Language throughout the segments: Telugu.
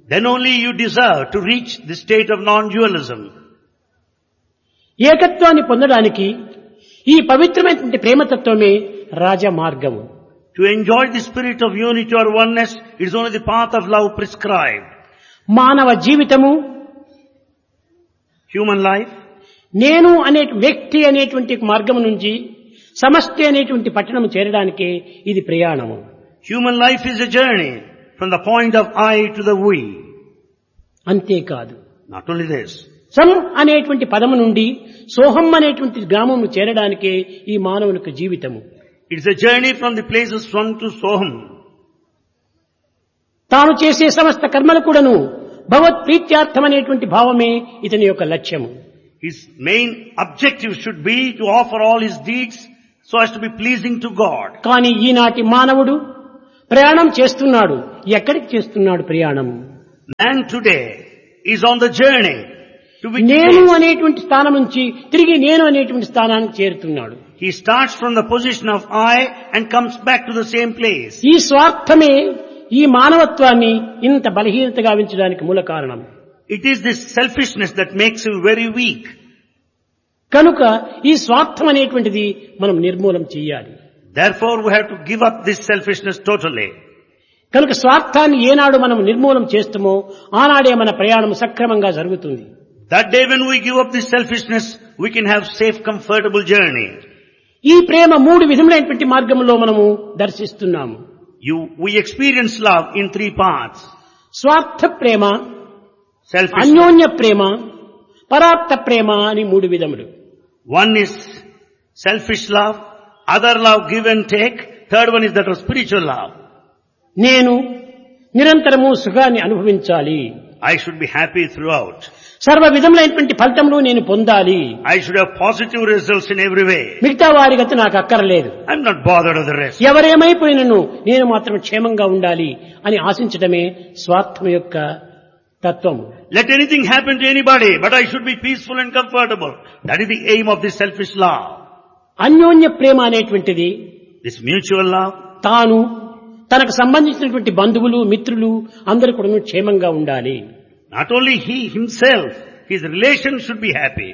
then only you deserve to reach the state of non-dualism. ఏకత్వాన్ని పొందడానికి ఈ పవిత్రమైనటువంటి ప్రేమతత్వమే రాజమార్గము To enjoy the spirit of unity or oneness, it is only the path of love prescribed. మానవ జీవితము Human life, నేను అనే వ్యక్తి అనేటువంటి మార్గం నుంచి సమష్టి అనేటువంటి పట్టణం చేరడానికే ఇది ప్రయాణము human life is a journey from the point of I to the we. అంతేకాదు Not only this, సం అనేటువంటి పదము నుండి సోహం అనేటువంటి గ్రామము చేరడానికే ఈ మానవునికి జీవితము it's a journey from the places Swam to Soham. తాను చేసే సమస్త కర్మలు కూడాను భగవత్ ప్రీత్యార్థం అనేటువంటి భావమే ఇతని యొక్క లక్ష్యము His main objective should be to offer all his deeds so as to be pleasing to God. కానీ ఈనాటి మానవుడు ప్రయాణం చేస్తున్నాడు ఎక్కడికి చేస్తున్నాడు ప్రయాణం Man today is on the journey to which నేను place? అనేటువంటి స్థానం నుంచి తిరిగి నేను అనేటువంటి స్థానానికి చేరుతున్నాడు he starts from the position of I and comes back to the same place. ఈ స్వార్థమే ఈ మానవత్వాన్ని ఇంత బలహీనత గావించడానికి మూల కారణం It is this selfishness that makes you very weak. కనుక ఈ స్వార్థం అనేటువంటిది మనం నిర్మూలం చేయాలి Therefore we have to give up this selfishness totally. కనుక స్వార్థాన్ని ఏనాడు మనం నిర్మూలం చేస్తామో ఆనాడే మన ప్రయాణం సక్రమంగా జరుగుతుంది That day when we give up this selfishness, we can have safe, comfortable journey. ఈ ప్రేమ మూడు విధములైనటువంటి మార్గంలో మనము దర్శిస్తున్నాము You, we experience love in three parts. స్వార్థ ప్రేమ Selfishness. అన్యోన్య ప్రేమ పరార్థ ప్రేమ అని మూడు విధములు One is selfish love, other love give and take, third one is that of spiritual love. నేను నిరంతరము సుఖాన్ని అనుభవించాలి I should be happy throughout. సర్వ విధములైనటువంటి ఫలితములు నేను పొందాలి I should have positive results in every way. మిగతా వారి గతి నాకు అక్కర్లేదు I'm not bothered of the rest. ఎవరేమైపోయినను నేను మాత్రం క్షేమంగా ఉండాలి అని ఆశించడమే స్వార్థం యొక్క తత్వం Let anything happen to anybody, but I should be peaceful and comfortable. That is the aim of this selfish love. అన్యోన్య ప్రేమ అనేటువంటిది This mutual love, తాను తనకు సంబంధించినటువంటి బంధువులు మిత్రులు అందరూ కూడా క్షేమంగా ఉండాలి not only he himself, his relations should be happy.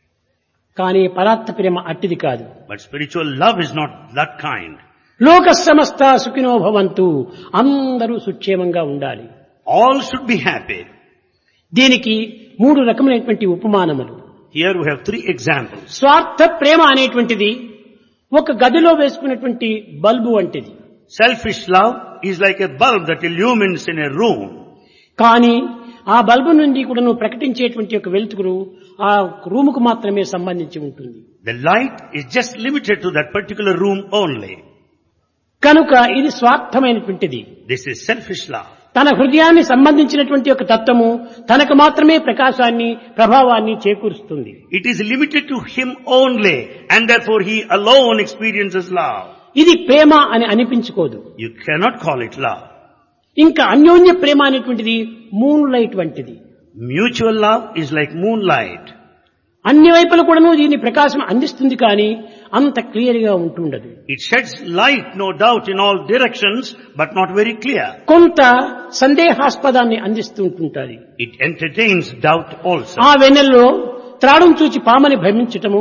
కానీ పరార్థ ప్రేమ అట్టిది కాదు But spiritual love is not that kind. లోక సమస్త సుఖినో భవంతు అందరూ సుక్షేమంగా ఉండాలి All should be happy. దీనికి మూడు రకములైనటువంటి ఉపమానములు Here we have three examples. స్వార్థ ప్రేమ అనేటువంటిది ఒక గదిలో వేసుకున్నటువంటి బల్బు వంటిది Selfish love is like a bulb that illumines in a room. కానీ ఆ బల్బు నుండి కూడా నువ్వు ప్రకటించేటువంటి ఒక వెలుతురు ఆ రూముకు మాత్రమే సంబంధించి ఉంటుంది The light is just limited to that particular room only. కనుక ఇది స్వార్థమైనటువంటిది This is selfish love. తన హృదయాన్ని సంబంధించినటువంటి ఒక తత్వము తనకు మాత్రమే ప్రకాశాన్ని ప్రభావాన్ని చేకూరుస్తుంది It is limited to him only and therefore he alone experiences love. ఇది ప్రేమ అని అనిపించుకోదు You cannot call it love. ఇంకా అన్యోన్య ప్రేమ అనేటువంటిది మూన్ లైట్ వంటిది Mutual love is like moonlight. అన్ని వైపులు కూడాను దీని ప్రకాశం అందిస్తుంది కానీ అంత క్లియర్ గా ఉంటుండదు It sheds light, no doubt, in all directions, but not very clear. కొంత సందేహాస్పదాన్ని అందిస్తూ ఉంటుంటుంది It entertains doubt also. ఆ వెన్నెల్లో త్రాడం చూచి పామని భ్రమించటము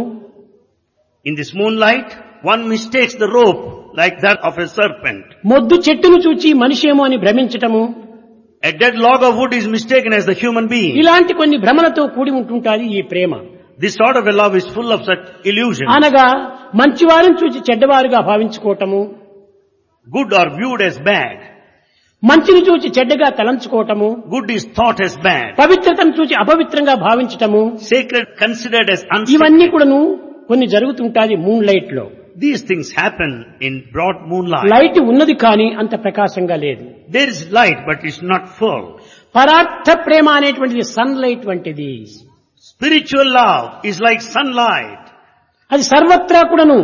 In this moonlight, one mistakes the rope like that of a serpent. మొద్దు చెట్టును చూచి మనిషేమో అని భ్రమించటము A dead log of wood is mistaken as the human being. ఇలాంటి కొన్ని భ్రమలతో కూడి ఉంటుంటాది ఈ ప్రేమ This sort of a love is full of such illusions. అనగా మంచివారిని చూచి చెడ్డవారుగా భావించుకోవటము Good are viewed as bad. మంచిని చూచి చెడ్డగా తలంచుకోవటము Good is thought as bad. పవిత్రతను చూచి అపవిత్రంగా భావించటము Sacred considered as ఇవన్నీ unsacred. కూడాను కొన్ని జరుగుతుంటాది మూన్ లైట్ లో These things happen in broad moonlight. Light ఉన్నది కానీ అంత ప్రకాశంగా లేదు There is light, but it's not full. పరార్థ ప్రేమ అనేటువంటిది సన్ లైట్ వంటిది Spiritual love is like sunlight. అది సర్వత్రా కూడాను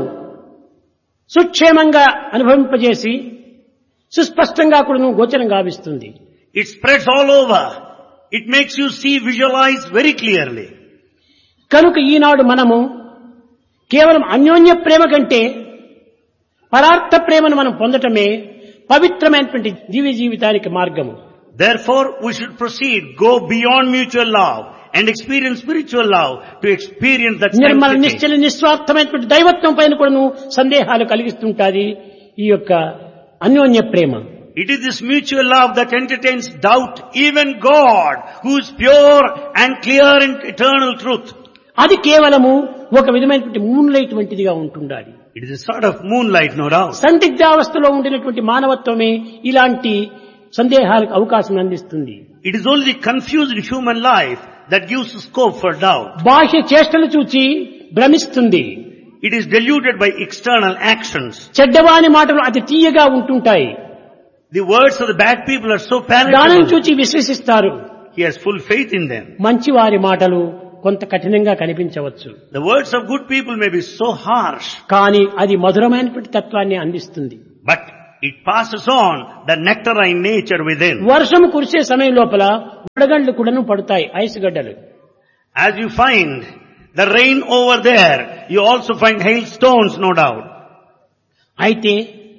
సుక్షేమంగా అనుభవింపజేసి సుస్పష్టంగా కూడాను గోచరం గావిస్తుంది It spreads all over. It makes you see, visualize very clearly. కనుక ఈనాడు మనము కేవలం అన్యోన్య ప్రేమ కంటే పరార్థ ప్రేమను మనం పొందటమే పవిత్రమైనటువంటి దివ్య జీవితానికి మార్గము Therefore, we should proceed, go beyond mutual love and experience spiritual love to experience that Nirmala sanctity. నిశ్చల నిస్వార్థమైనటువంటి దైవత్వం పైన కూడాను సందేహాలు కలిగిస్తుంటాది ఈ యొక్క అన్యోన్య ప్రేమ It is this mutual love that entertains doubt, even God, who is pure and clear in eternal truth. అది కేవలము ఒక విధమైనటువంటి మూన్ లైట్ వంటిదిగా ఉంటుండాలి It is a sort of moonlight, no doubt. సందిగ్ధావస్థలో ఉండినటువంటి మానవత్వమే ఇలాంటి సందేహాలకు అవకాశం అందిస్తుంది It is only confused human life that gives scope for doubt. బాహ్య చేష్టలు చూచి భ్రమిస్తుంది It is deluded by external actions. చెడ్డవాని మాటలు అతి తీయగా ఉంటుంటాయి The words of the bad people are so దానిని palatable. చూచి విశ్వసిస్తారు He has full faith in them. మంచివారి మాటలు కొంత కఠినంగా కనిపించవచ్చు The words of good people may be so harsh, కానీ అది మధురమైనటువంటి తత్వాన్ని అందిస్తుంది but it passes on the nectarine nature within. వర్షం కురిసే సమయం లోపల వడగండ్లు కూడాను పడతాయి ఐస్ గడ్డలు As you find the rain over there, you also find hailstones, no doubt. అయితే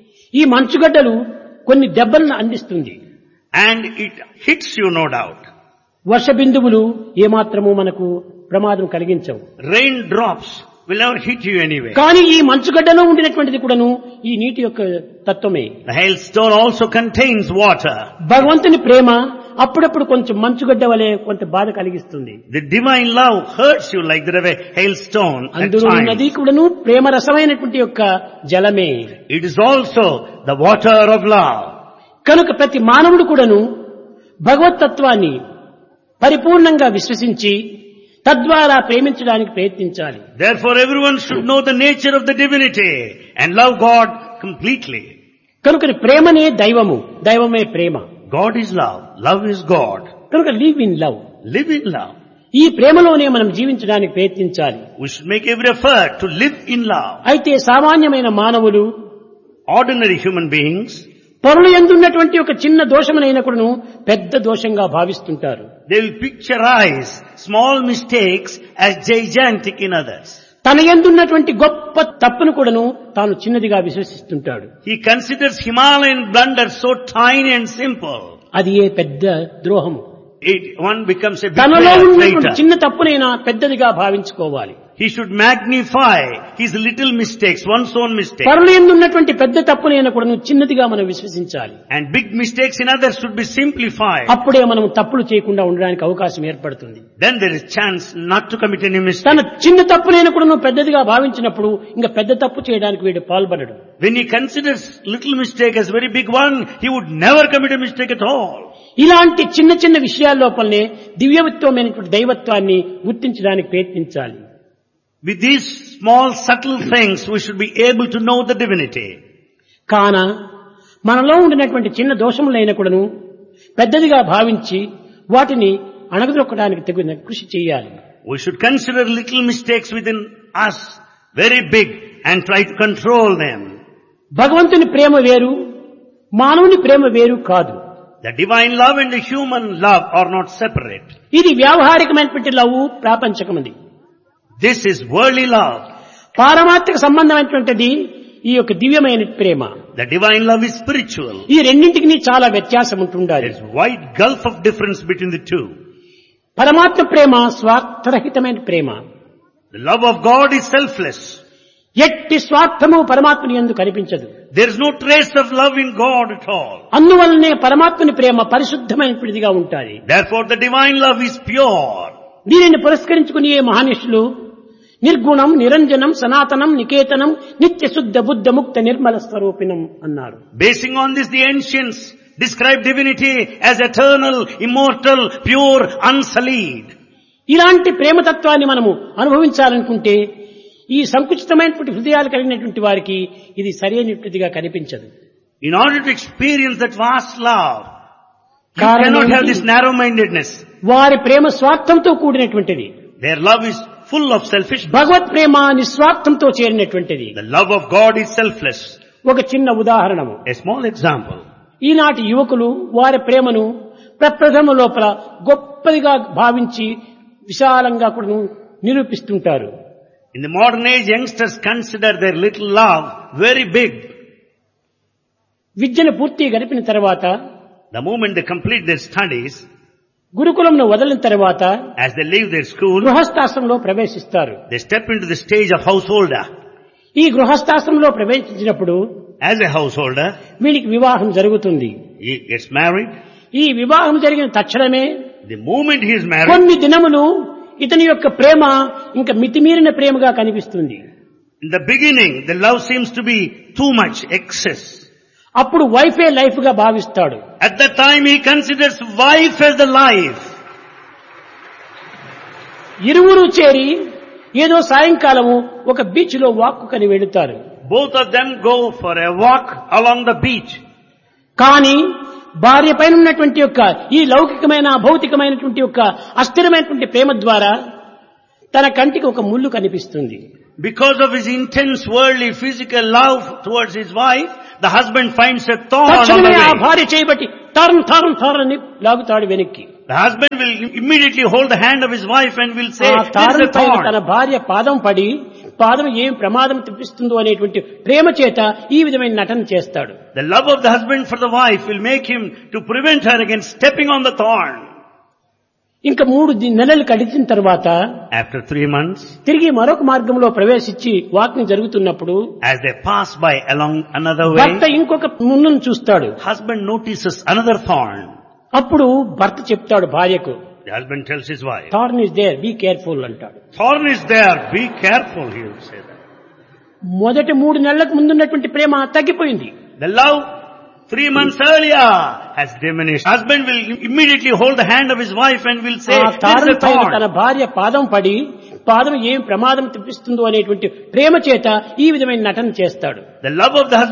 ఈ మంచుగడ్డలు కొన్ని దెబ్బలను అందిస్తుంది And it hits you, no doubt. వర్ష బిందువులు ఏమాత్రము మనకు ప్రమాదం కలిగించవు Raindrops will never hit you anyway. కానీ ఈ మంచుగడ్డలో ఉండినటువంటిది కూడాను ఈ నీటి యొక్క తత్వమే The hailstone also contains water. భగవంతుని ప్రేమ అప్పుడప్పుడు కొంచెం మంచుగడ్డ వలె కొంత బాధ కలిగిస్తుంది The divine love hurts you like that of a hailstone at అందులో ఉన్నది times. కూడాను ప్రేమ రసమైనటువంటి యొక్క జలమే It is also the water of love. కనుక ప్రతి మానవుడు కూడాను భగవతత్వాన్ని పరిపూర్ణంగా విశ్వసించి తద్వారా ప్రేమించడానికి ప్రయత్నించాలి Therefore everyone should know the nature of the divinity and love God completely. కనుక ప్రేమనే దైవము దైవమే ప్రేమ God is love. Love is God. కనుక live in love Live in love. ఈ ప్రేమలోనే మనం జీవించడానికి ప్రయత్నించాలి We should make every effort to live in love. అయితే సామాన్యమైన మానవులు Ordinary human beings, పరులు ఎందున్నటువంటి ఒక చిన్న దోషమునైనకుడును పెద్ద దోషంగా భావిస్తుంటారు they will picturize small mistakes as gigantic in others. తన ఎందున్నటువంటి గొప్ప తప్పును కూడాను తాను చిన్నదిగా విశ్వసిస్తుంటాడు He considers Himalayan blunder so tiny and simple. అది ఏ పెద్ద ద్రోహము It, one becomes a తనలో betrayer ఉన్నటువంటి later. చిన్న తప్పునైనా పెద్దదిగా భావించుకోవాలి He should magnify his little mistakes, one's own mistakes. పరులు ఎందున్నటువంటి పెద్ద తప్పునైనా కూడా చిన్నదిగా మనం విశ్వసించాలి And big mistakes in others should be simplified. అప్పుడే మనం తప్పులు చేయకుండా ఉండడానికి అవకాశం ఏర్పడుతుంది Then there is chance not to commit any mistake. తన చిన్న తప్పునైనా కూడా పెద్దదిగా భావించినప్పుడు ఇంకా పెద్ద తప్పు చేయడానికి వీడు పాల్పడడు When he considers little mistake as very big one, he would never commit a mistake at all. ఇలాంటి చిన్న చిన్న విషయాల లోపలనే దివ్యత్వమైనటువంటి దైవత్వాన్ని గుర్తించడానికి ప్రయత్నించాలి With these small subtle things, we should be able to know the divinity. కాన మనలో ఉండినటువంటి చిన్న దోషములైన కూడాను పెద్దదిగా భావించి వాటిని అణగదొక్కడానికి తగిన కృషి చేయాలి We should consider little mistakes within us very big and try to control them. భగవంతుని ప్రేమ వేరు మానవుని ప్రేమ వేరు కాదు The divine love and the human love are not separate. ఇది వ్యావహారికమైనటువంటి లవ్ ప్రాపంచకమది This is worldly love. పారమాత్రిక సంబంధమైనటువంటిది ఈ యొక్క దివ్యమైన ప్రేమ The divine love is spiritual. ఈ రెండింటికి చాలా వ్యత్యాసం ఉంటుండాలి There is wide gulf of difference between the two. పరమాత్మ ప్రేమ స్వార్థరహితమైన ప్రేమ The love of God is selfless. ఎట్టి స్వార్థము పరమాత్మని ఎందు కనిపించదు There is no trace of love in God at all. అందువల్లనే పరమాత్మని ప్రేమ పరిశుద్ధమైనటువంటిదిగా ఉంటాయి Therefore the divine love is pure. దీనిని పురస్కరించుకుని ఏ మహానిషులు నిర్గుణం నిరంజనం సనాతనం నికేతనం నిత్య శుద్ధ బుద్ధ ముక్త నిర్మల స్వరూపిణం అన్నారు Basing on this, the ancients describe divinity as eternal, immortal, pure, unsullied. ఇలాంటి ప్రేమతత్వాన్ని మనము అనుభవించాలనుకుంటే ఈ సంకుచితమైనటువంటి హృదయాలు కలిగినటువంటి వారికి ఇది సరైనటువంటిదిగా కనిపించదు In order to experience that vast love, you Karanam cannot have ఏంటి? this narrow-mindedness. వారి ప్రేమ స్వార్థంతో కూడినటువంటిది Their love is full of selfishness. Bhagwat Prema నిస్వార్థంతో చేరినటువంటిది The love of God is selfless. ఒక చిన్న ఉదాహరణము A small example. ఈనాటి యువకులు వారి ప్రేమను ప్రప్రథమ లోపల గొప్పదిగా భావించి విశాలంగా కూడా నిరూపిస్తుంటారు In the modern age, youngsters consider their little love very big. విద్యను పూర్తి గడిపిన తర్వాత The moment they complete their studies, గురుకులంను వదిలిన తర్వాత as they leave their school, గృహస్థాశ్రమంలో ప్రవేశిస్తారు they step into the stage of householder. ఈ గృహస్థాశ్రమంలో ప్రవేశించినప్పుడు As a householder, వీడికి వివాహం జరుగుతుంది he gets married. ఈ వివాహం జరిగిన తక్షణమే The moment he is married, కొన్ని దినములు ఇతని యొక్క ప్రేమ ఇంకా మితిమీరిన ప్రేమగా కనిపిస్తుంది in the beginning, the love seems to be too much, excess. అప్పుడు వైఫే లైఫ్ గా భావిస్తాడు At that time, he considers wife as the life. ఇరువురు చేరి ఏదో సాయంకాలము ఒక బీచ్ లో వాక్కు కని వెళుతారు Both of them go for a walk along the beach. కానీ భార్య పైన ఉన్నటువంటి యొక్క ఈ లౌకికమైన భౌతికమైనటువంటి యొక్క అస్థిరమైనటువంటి ప్రేమ ద్వారా తన కంటికి ఒక ముళ్ళు కనిపిస్తుంది Because of his intense worldly physical love towards his wife, the husband finds a thorn on the తక్షణమే ఆ way. భార్య చేయబట్టి తారం తారం తారం అని లాగుతాడు వెనక్కి The husband will immediately hold the hand of his wife and will say, ఆ this is తారం a పైన తన thorn. భార్య పాదం పడి పాదం ఏం ప్రమాదం తెప్పిస్తుందో అనేటువంటి ప్రేమ చేత ఈ విధమైన నటన చేస్తాడు The love of the husband for the wife will make him to prevent her against stepping on the thorn. ఇంకా మూడు ది- నెలలు గడిచిన తర్వాత After three months, తిరిగి మరొక మార్గంలో ప్రవేశించి వాకింగ్ జరుగుతున్నప్పుడు as they pass by along another భర్త way, ఇంకొక ముళ్ళను చూస్తాడు husband notices another thorn. అప్పుడు భర్త చెప్తాడు భార్యకు The husband tells his wife, thorn is there be careful అంటాడు thorn is there, be careful, he will say that. మొదటి మూడు నెలలకు ముందున్నటువంటి ప్రేమ తగ్గిపోయింది The love three months earlier has diminished. Husband will immediately hold the hand of his wife and will say, ఆ this is తారం a పైన తన thorn. భార్య పాదం పడి పాదం ఏం ప్రమాదం తెప్పిస్తుందో అనేటువంటి ప్రేమ చేత ఈ విధమైన నటన చేస్తాడు The love of the husband